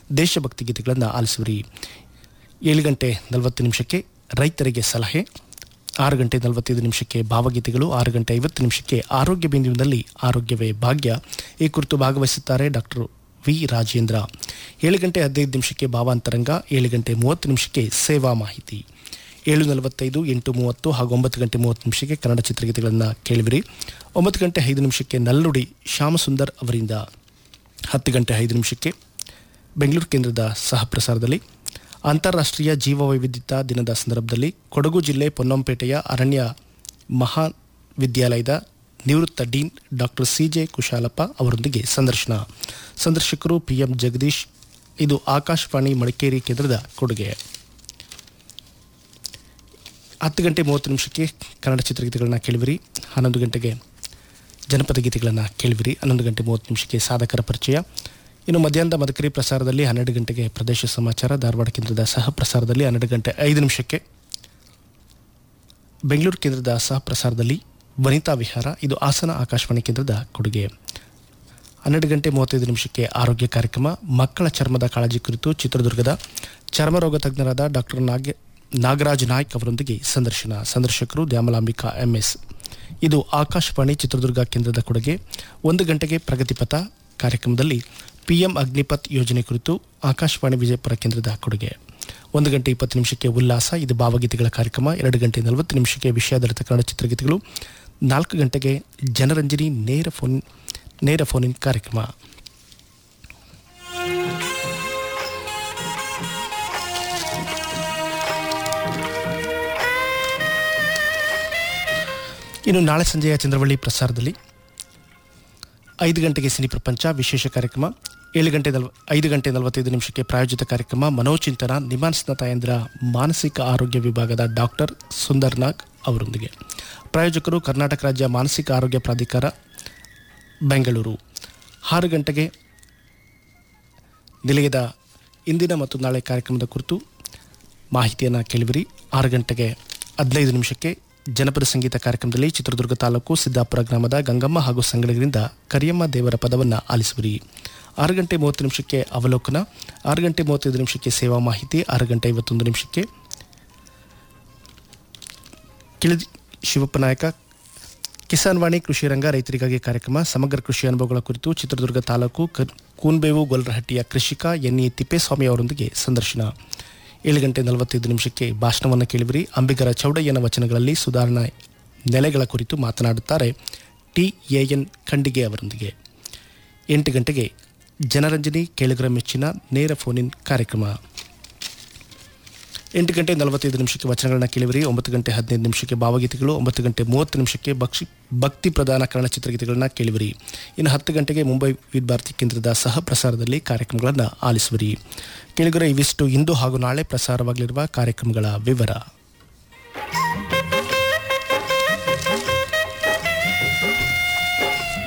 ದೇಶಭಕ್ತಿ ಗೀತೆಗಳನ್ನು ಆಲಿಸುವಿರಿ ಏಳು ಗಂಟೆ ನಲವತ್ತು ನಿಮಿಷಕ್ಕೆ ರೈತರಿಗೆ ಸಲಹೆ ಆರು ಗಂಟೆ ನಲವತ್ತೈದು ನಿಮಿಷಕ್ಕೆ ಭಾವಗೀತೆಗಳು ಆರು ಗಂಟೆ ಐವತ್ತು ನಿಮಿಷಕ್ಕೆ ಆರೋಗ್ಯ ಬಿಂದುವಿನಲ್ಲಿ ಆರೋಗ್ಯವೇ ಭಾಗ್ಯ ಈ ಕುರಿತು ಭಾಗವಹಿಸುತ್ತಾರೆ ಡಾಕ್ಟರ್ ವಿ ರಾಜೇಂದ್ರ ಏಳು ಗಂಟೆ ಹದಿನೈದು ನಿಮಿಷಕ್ಕೆ ಭಾವಾಂತರಂಗ ಏಳು ಗಂಟೆ ಮೂವತ್ತು ನಿಮಿಷಕ್ಕೆ ಸೇವಾ ಮಾಹಿತಿ ಏಳು ನಲವತ್ತೈದು ಎಂಟು ಮೂವತ್ತು ಹಾಗೂ ಒಂಬತ್ತು ಗಂಟೆ ಮೂವತ್ತು ನಿಮಿಷಕ್ಕೆ ಕನ್ನಡ ಚಿತ್ರಗೀತೆಗಳನ್ನು ಕೇಳಿವಿರಿ ಒಂಬತ್ತು ಗಂಟೆ ಐದು ನಿಮಿಷಕ್ಕೆ ನಲ್ಲುಡಿ ಶ್ಯಾಮಸುಂದರ್ ಅವರಿಂದ ಹತ್ತು ಗಂಟೆ ಐದು ನಿಮಿಷಕ್ಕೆ ಬೆಂಗಳೂರು ಕೇಂದ್ರದ ಸಹ ಪ್ರಸಾರದಲ್ಲಿ ಅಂತಾರಾಷ್ಟ್ರೀಯ ಜೀವವೈವಿಧ್ಯತಾ ದಿನದ ಸಂದರ್ಭದಲ್ಲಿ ಕೊಡಗು ಜಿಲ್ಲೆ ಪೊನ್ನಂಪೇಟೆಯ ಅರಣ್ಯ ಮಹಾವಿದ್ಯಾಲಯದ ನಿವೃತ್ತ dean doctor C J Kushalappa ಅವರೊಂದಿಗೆ ಸಂದರ್ಶನ ಸಂದರ್ಶಕರು ಪಿ ಎಂ ಜಗದೀಶ್ ಇದು ಆಕಾಶವಾಣಿ ಮಡಿಕೇರಿ ಕೇಂದ್ರದ ಕೊಡುಗೆ ಹತ್ತು ಗಂಟೆ ಮೂವತ್ತು ನಿಮಿಷಕ್ಕೆ ಕನ್ನಡ ಚಿತ್ರಗೀತೆಗಳನ್ನ ಕೇಳಿವಿರಿ ಹನ್ನೊಂದು ಗಂಟೆಗೆ ಜನಪದ ಗೀತೆಗಳನ್ನು ಕೇಳಿವಿರಿ ಹನ್ನೊಂದು ಗಂಟೆ ಮೂವತ್ತು ನಿಮಿಷಕ್ಕೆ ಸಾಧಕರ ಪರಿಚಯ ಇನ್ನು ಮಧ್ಯಾಹ್ನದ ಮದಕರಿ ಪ್ರಸಾರದಲ್ಲಿ ಹನ್ನೆರಡು ಗಂಟೆಗೆ ಪ್ರದೇಶ ಸಮಾಚಾರ ಧಾರವಾಡ ಕೇಂದ್ರದ ಸಹ ಪ್ರಸಾರದಲ್ಲಿ ಹನ್ನೆರಡು ಗಂಟೆ ಐದು ನಿಮಿಷಕ್ಕೆ ಬೆಂಗಳೂರು ಕೇಂದ್ರದ ಸಹ ಪ್ರಸಾರದಲ್ಲಿ ವನಿತಾ ವಿಹಾರ ಇದು ಹಾಸನ ಆಕಾಶವಾಣಿ ಕೇಂದ್ರದ ಕೊಡುಗೆ ಹನ್ನೆರಡು ಗಂಟೆ ಮೂವತ್ತೈದು ನಿಮಿಷಕ್ಕೆ ಆರೋಗ್ಯ ಕಾರ್ಯಕ್ರಮ ಮಕ್ಕಳ ಚರ್ಮದ ಕಾಳಜಿ ಕುರಿತು ಚಿತ್ರದುರ್ಗದ ಚರ್ಮರೋಗ ತಜ್ಞರಾದ ಡಾಕ್ಟರ್ ನಾಗೆ ನಾಗರಾಜ್ ನಾಯ್ಕ್ ಅವರೊಂದಿಗೆ ಸಂದರ್ಶನ ಸಂದರ್ಶಕರು ದ್ಯಾಮಲಾಂಬಿಕಾ ಎಂಎಸ್ ಇದು ಆಕಾಶವಾಣಿ ಚಿತ್ರದುರ್ಗ ಕೇಂದ್ರದ ಕೊಡುಗೆ ಒಂದು ಗಂಟೆಗೆ ಪ್ರಗತಿಪಥ ಕಾರ್ಯಕ್ರಮದಲ್ಲಿ ಪಿಎಂ ಅಗ್ನಿಪಥ್ ಯೋಜನೆ ಕುರಿತು ಆಕಾಶವಾಣಿ ವಿಜಯಪುರ ಕೇಂದ್ರದ ಕೊಡುಗೆ ಒಂದು ಗಂಟೆ ಇಪ್ಪತ್ತು ನಿಮಿಷಕ್ಕೆ ಉಲ್ಲಾಸ ಇದು ಭಾವಗೀತೆಗಳ ಕಾರ್ಯಕ್ರಮ ಎರಡು ಗಂಟೆ ನಲವತ್ತು ನಿಮಿಷಕ್ಕೆ ವಿಷಯಾಧಾರಿತ ಕನ್ನಡ ಚಿತ್ರಗೀತೆಗಳು ನಾಲ್ಕು ಗಂಟೆಗೆ ಜನರಂಜನಿ ನೇರ ಫೋನ್ ನೇರ ಫೋನ್ ಇನ್ ಕಾರ್ಯಕ್ರಮ ಇನ್ನು ನಾಳೆ ಸಂಜೆಯ ಚಂದ್ರವಳ್ಳಿ ಪ್ರಸಾರದಲ್ಲಿ ಐದು ಗಂಟೆಗೆ ಸಿನಿ ಪ್ರಪಂಚ ವಿಶೇಷ ಕಾರ್ಯಕ್ರಮ ಏಳು ಗಂಟೆ ನಲ್ವ ಐದು ಗಂಟೆ ನಲವತ್ತೈದು ನಿಮಿಷಕ್ಕೆ ಪ್ರಾಯೋಜಿತ ಕಾರ್ಯಕ್ರಮ ಮನೋಚಿಂತನ ನಿಮಾನ್ಸ್ನ ತಾಯಂದ್ರ ಮಾನಸಿಕ ಆರೋಗ್ಯ ವಿಭಾಗದ ಡಾಕ್ಟರ್ ಸುಂದರ್ ನಾಗ್ ಅವರೊಂದಿಗೆ ಪ್ರಾಯೋಜಕರು ಕರ್ನಾಟಕ ರಾಜ್ಯ ಮಾನಸಿಕ ಆರೋಗ್ಯ ಪ್ರಾಧಿಕಾರ ಬೆಂಗಳೂರು ಆರು ಗಂಟೆಗೆ ನಿಲಯದ ಇಂದಿನ ಮತ್ತು ನಾಳೆ ಕಾರ್ಯಕ್ರಮದ ಕುರಿತು ಮಾಹಿತಿಯನ್ನು ಕೇಳಿವಿರಿ ಆರು ಗಂಟೆಗೆ ಹದಿನೈದು ನಿಮಿಷಕ್ಕೆ ಜನಪದ ಸಂಗೀತ ಕಾರ್ಯಕ್ರಮದಲ್ಲಿ ಚಿತ್ರದುರ್ಗ ತಾಲೂಕು ಸಿದ್ದಾಪುರ ಗ್ರಾಮದ ಗಂಗಮ್ಮ ಹಾಗೂ ಸಂಗಡಿಗರಿಂದ ಕರಿಯಮ್ಮ ದೇವರ ಪದವನ್ನು ಆಲಿಸುವಿರಿ ಆರು ಗಂಟೆ ಮೂವತ್ತು ನಿಮಿಷಕ್ಕೆ ಅವಲೋಕನ ಆರು ಗಂಟೆ ಮೂವತ್ತೈದು ನಿಮಿಷಕ್ಕೆ ಸೇವಾ ಮಾಹಿತಿ ಆರು ಗಂಟೆ ಐವತ್ತೊಂದು ನಿಮಿಷಕ್ಕೆ ಕಿಳಿದಿ ಶಿವಪ್ಪ ನಾಯಕ ಕಿಸಾನ್ ವಾಣಿ ಕೃಷಿ ರಂಗ ರೈತರಿಗಾಗಿ ಕಾರ್ಯಕ್ರಮ ಸಮಗ್ರ ಕೃಷಿ ಅನುಭವಗಳ ಕುರಿತು ಚಿತ್ರದುರ್ಗ ತಾಲೂಕು ಕ- ಕೂನ್ಬೇವು ಗೊಲ್ರಹಟ್ಟಿಯ ಕೃಷಿಕ ಎನ್ ಇ ತಿಪ್ಪೇಸ್ವಾಮಿ ಅವರೊಂದಿಗೆ ಸಂದರ್ಶನ ಏಳು ಗಂಟೆ ನಲವತ್ತೈದು ನಿಮಿಷಕ್ಕೆ ಭಾಷಣವನ್ನು ಕೇಳಿಬಿರಿ ಅಂಬಿಗರ ಚೌಡಯ್ಯನ ವಚನಗಳಲ್ಲಿ ಸುಧಾರಣಾ ನೆಲೆಗಳ ಕುರಿತು ಮಾತನಾಡುತ್ತಾರೆ ಟಿ ಎ ಎನ್ ಖಂಡಿಗೆ ಅವರೊಂದಿಗೆ ಎಂಟು ಗಂಟೆಗೆ ಜನರಂಜನಿ ಕೇಳುಗರ ಮೆಚ್ಚಿನ ನೇರ ಫೋನ್ ಇನ್ ಕಾರ್ಯಕ್ರಮ ಎಂಟು ಗಂಟೆ ನಲವತ್ತೈದು ನಿಮಿಷಕ್ಕೆ ವಚನಗಳನ್ನ ಕೇಳಿವಿರಿ ಒಂಬತ್ತು ಗಂಟೆ ಹದಿನೈದು ನಿಮಿಷಕ್ಕೆ ಭಾವಗೀತೆಗಳು ಒಂಬತ್ತು ಗಂಟೆ ಮೂವತ್ತು ನಿಮಿಷಕ್ಕೆ ಭಕ್ಷಿ ಭಕ್ತಿ ಪ್ರಧಾನ ಕನ್ನಡ ಚಿತ್ರಗೀತೆಗಳನ್ನ ಕೇಳಿವಿರಿ ಇನ್ನು ಹತ್ತು ಗಂಟೆಗೆ ಮುಂಬೈ ವಿದ್ ಭಾರತಿ ಕೇಂದ್ರದ ಸಹ ಪ್ರಸಾರದಲ್ಲಿ ಕಾರ್ಯಕ್ರಮಗಳನ್ನು ಆಲಿಸುವಿರಿ ಕೇಳಿಗರ ಇವಿಷ್ಟು ಇಂದು ಹಾಗೂ ನಾಳೆ ಪ್ರಸಾರವಾಗಲಿರುವ ಕಾರ್ಯಕ್ರಮಗಳ ವಿವರ